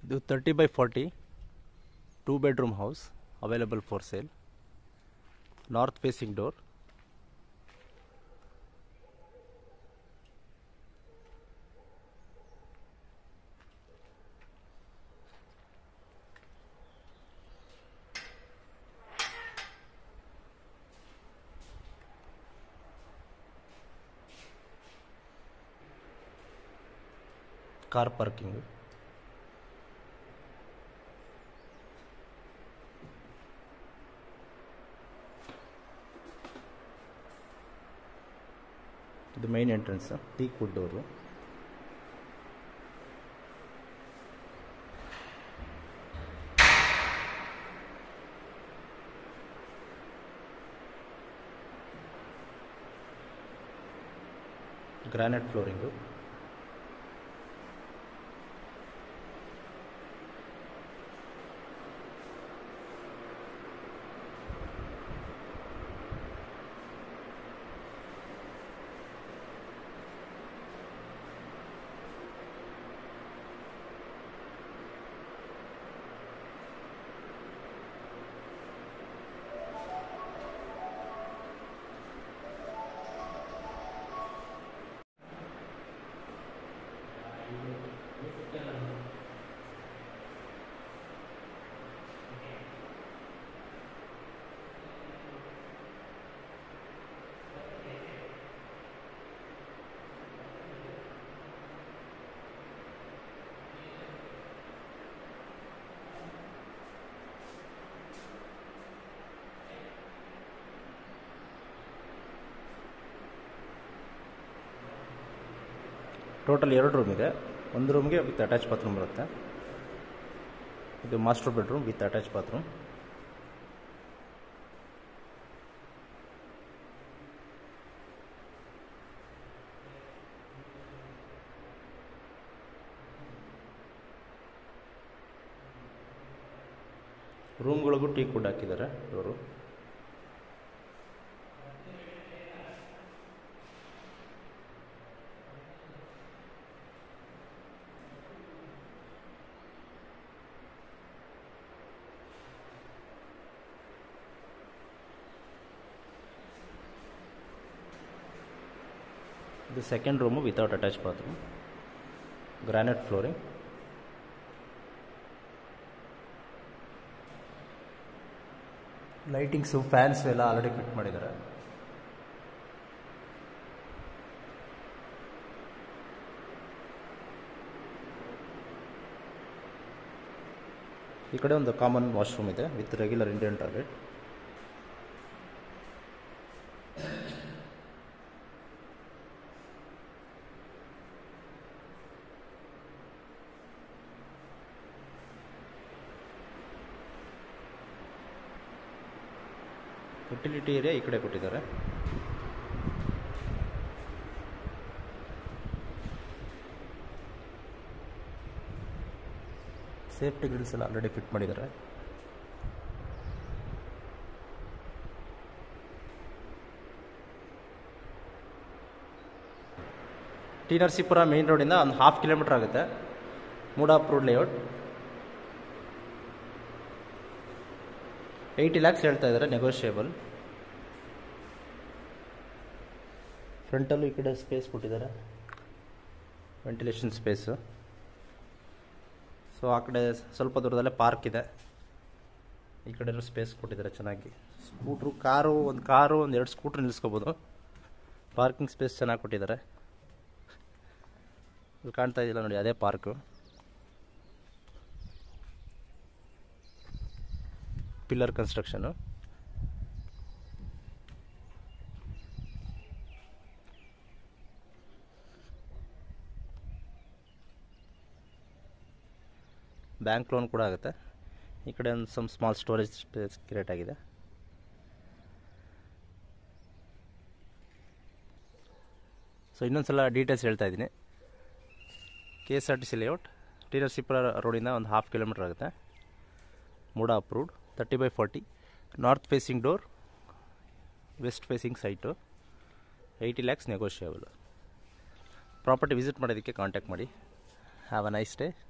ಇದು thirty by forty two bedroom house available for sale north facing door car parking ಇದು main entrance teak wood door granite flooring total ಎರಡು room ಇದೆ ಒಂದು ರೂಮ್ಗೆ with attach bathroom ಬರುತ್ತೆ ಇದು master bedroom with attach bathroom ರೂಮ್ಗಳಿಗೂ teak wood ಹಾಕಿದ್ದಾರೆ door ಇದು second room without attach bathroom granite flooring lightings fans ಎಲ್ಲ ಆಲ್ರೆಡಿ ಫಿಟ್ ಮಾಡಿದ್ದಾರೆ ಈ ಕಡೆ ಒಂದು ಕಾಮನ್ ವಾಶ್ರೂಮ್ ಇದೆ with regular Indian toilet utility area ಈ ಕಡೆ ಕೊಟ್ಟಿದ್ದಾರೆ ಸೇಫ್ಟಿ ಗ್ರಿಲ್ಸ್ ಎಲ್ಲ ಆಲ್ರೆಡಿ ಫಿಟ್ ಮಾಡಿದ್ದಾರೆ ಟಿ ನರಸೀಪುರ ಮೇನ್ ರೋಡಿಂದ ಒಂದು ಹಾಫ್ ಕಿಲೋಮೀಟರ್ ಆಗುತ್ತೆ ಮೂಡಾಪ್ ರೋಡ್ ಲೇಔಟ್ ಏಯ್ಟಿ ಲ್ಯಾಕ್ಸ್ ಹೇಳ್ತಾ ಇದ್ದಾರೆ ನೆಗೋಷಿಯೇಬಲ್ ಫ್ರಂಟಲ್ಲೂ ಈ ಕಡೆ ಸ್ಪೇಸ್ ಕೊಟ್ಟಿದ್ದಾರೆ ವೆಂಟಿಲೇಷನ್ ಸ್ಪೇಸು ಸೊ ಆ ಕಡೆ ಸ್ವಲ್ಪ ದೂರದಲ್ಲೇ ಪಾರ್ಕ್ ಇದೆ ಈ ಕಡೆನೂ ಸ್ಪೇಸ್ ಕೊಟ್ಟಿದ್ದಾರೆ ಚೆನ್ನಾಗಿ ಸ್ಕೂಟ್ರು ಕಾರು ಒಂದು ಕಾರು ಒಂದು ಎರಡು ಸ್ಕೂಟ್ರ್ ನಿಲ್ಲಿಸ್ಕೋಬೋದು ಪಾರ್ಕಿಂಗ್ ಸ್ಪೇಸ್ ಚೆನ್ನಾಗಿ ಕೊಟ್ಟಿದ್ದಾರೆ ಇಲ್ಲಿ ಕಾಣ್ತಾ ಇದೆಯಲ್ಲ ನೋಡಿ ಅದೇ park pillar construction bank loan ಕೂಡ ಆಗುತ್ತೆ ಈ ಕಡೆ ಒಂದು some small storage space create ಆಗಿದೆ ಸೊ ಇನ್ನೊಂದು ಸಲ ಡೀಟೇಲ್ಸ್ ಹೇಳ್ತಾ ಇದ್ದೀನಿ K S R T C layout T Narasipura ರೋಡಿಂದ ಒಂದು ಹಾಫ್ ಕಿಲೋಮೀಟರ್ ಆಗುತ್ತೆ MUDA approved thirty by forty north facing door west facing site eighty lakhs negotiable property visit ಮಾಡೋದಕ್ಕೆ ಕಾಂಟ್ಯಾಕ್ಟ್ ಮಾಡಿ ಹ್ಯಾವ್ ಅ ನೈಸ್ ಡೇ